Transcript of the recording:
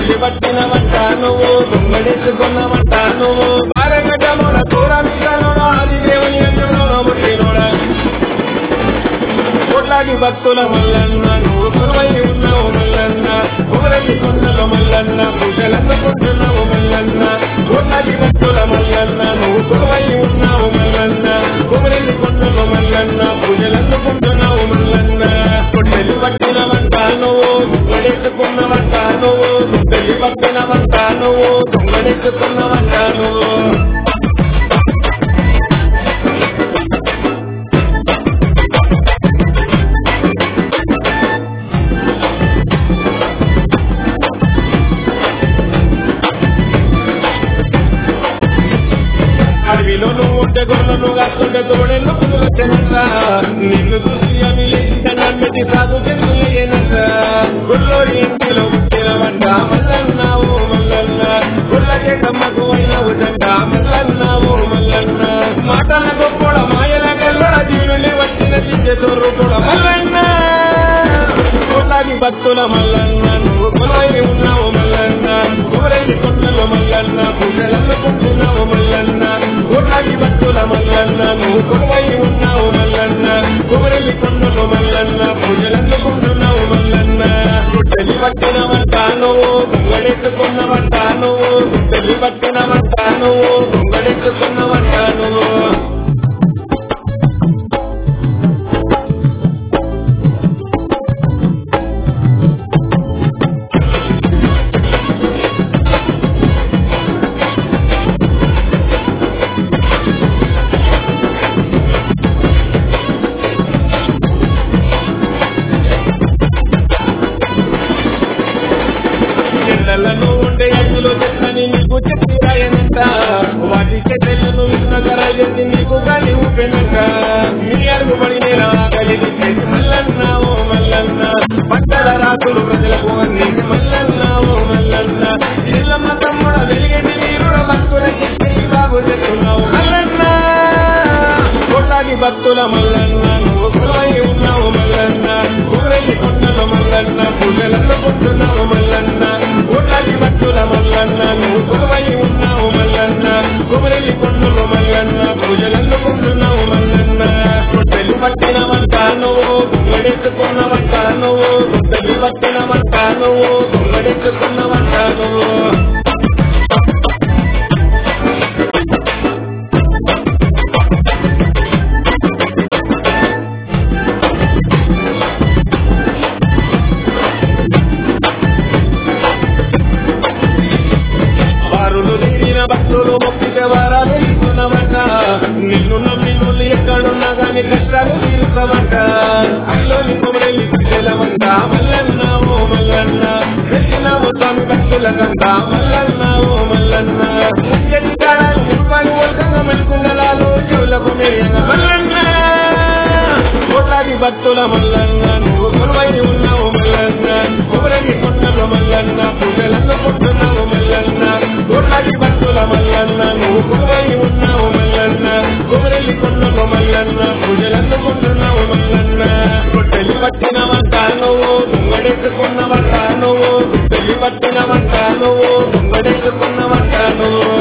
పెళ్లి పట్టిన వంట నువ్వు దొంగడెత్తుకున్న వంట నువ్వు భారగడ్డముల కూర మీదనోడా అది దేవుని ఎందులోనో పుట్టినోడా కోట్లాది భక్తుల మల్లన్న నువ్వు కురువై ఉన్నావు మల్లన్న ఊరకి కొండల మల్లన్న పూజలందుకుంటున్నావు మల్లన్న కోట్లాది భక్తుల మల్లన్న నువ్వు కురువై ఉన్నావు మల్లన్న ఊరకి కొండల మల్లన్న పూజలందుకుంటున్నావు మల్లన్న కొట్టెలు పట్టిన వంట నువ్వు దొంగడెత్తుకున్న వంట నువ్వు పెళ్లి పట్టిన వంట నువ్వు దొంగడెత్తుకున్న వంట నువ్వు అడవిలో నువ్వు ఉంటే గొర్రెలు కాస్తుంటే తోడెళ్ళు పులుగట్టనంట నిన్ను చూసి అవి లేచి సాగు చెందులేనంట గుళ్ళోరి ఇంటిలో పుట్టినవంట మల్లన్నావు మల్లన్న గుళ్ళ చెట్టమ్మకు అయినవు జంట మల్లన్నావు మల్లన్న మాటల గొప్పడ మాయల గల్లడ జీవుని వచ్చిన దిద్య తోరు కూడా మల్లన్న కోట్లాది భక్తుల మల్లన్న నువ్వు కొలవై ఉన్నావు మల్లన్న ఊరేగి కొండలు మల్లన్న పూజలందుకుంటున్నావు మల్లన్న కోట్లాది భక్తుల మల్లన్న నువ్వు కొలవై ఉన్నావు మల్లన్న ఊరేగి కొండలు మల్లన్న పూజలందుకుంటున్నావు మల్లన్న గుడ్డలి పట్టిన వంట నువ్వు దొంగడెత్తుకున్న వంట నువ్వు గుడ్డలి పట్టిన వంట నువ్వు దొంగడెత్తుకున్న వంట నువ్వు చెట్లను ఉండే ఎద్దులు చెట్లని నీకు చెప్పిరాయనంట వాటి చెట్టెలను విన్నగరాజెత్తి నీకు గాలి ఊపెనంట నీ అరుగుబడి నేను ఆకలిని చేసి మల్లన్న ఓ మల్లన్న పంటల రాకులు ప్రజలకు అన్ని మల్లన్న ఓ మల్లన్న ఇల్లమ్మ తమ్ముడ వెలిగేటి వీరుడ భక్తుల చెప్పి బాబు చెప్తున్నావు మల్లన్న కోట్లాది భక్తుల మల్లన్న నువ్వు కులవై ఉన్నావు మల్లన్న ఊరేగి కొండలు మల్లన్న పూజలందుకుంటున్నావు మల్లన్న కోట్లాది భక్తుల మల్లన్న నువ్వు కులవై ఉన్నావు మల్లన్న కుమరెల్లి కొండలు మల్లన్న పూజలందుకుంటున్నావు మల్లన్న కొట్టెలు పట్టిన వంట నువ్వు దొంగడెత్తుకున్న వంట నువ్వు కొట్టెలు పట్టిన వంట నువ్వు దొంగడెత్తుకున్న వంట నువ్వు వారులు తీరిన భక్తులు మొక్కితే వారాలు ఇస్తున్నామంట నిన్ను నమ్మి నువ్వు ఎక్కడున్నా గాని కష్టాలు తీరుతామంట అల్లోని కొమరెల్లి పిల్లలమంట మల్లన్న ఓ మల్లన్న పెట్టినాము స్వామి భక్తులకంట మల్లన్న ఓ మల్లన్న ముఖ్యటి కాడాలు మురుపాలు వర్గంగా మణికుండలాలు చెవులకు మేయంగా మల్లన్న కోట్లాది భక్తుల మల్లన్న నువ్వు కొలువై ఉన్నావు మల్లన్న కొమరని కొండలు మల్లన్న పూజలందుకుంటున్నావు మల్లన్న కోట్లాది భక్తుల మల్లన్న నువ్వు కొలువై ఉన్నావు మల్లన్న కొమరని కొండలు మల్లన్న పూజలందుకుంటున్నావు మల్లన్న కొట్టెలి పట్టిన వంట నువ్వు దొంగడెత్తుకున్న వంట నువ్వు గుట్టెలి పట్టిన వంట నువ్వు దొంగడెత్తుకున్న వంట నువ్వు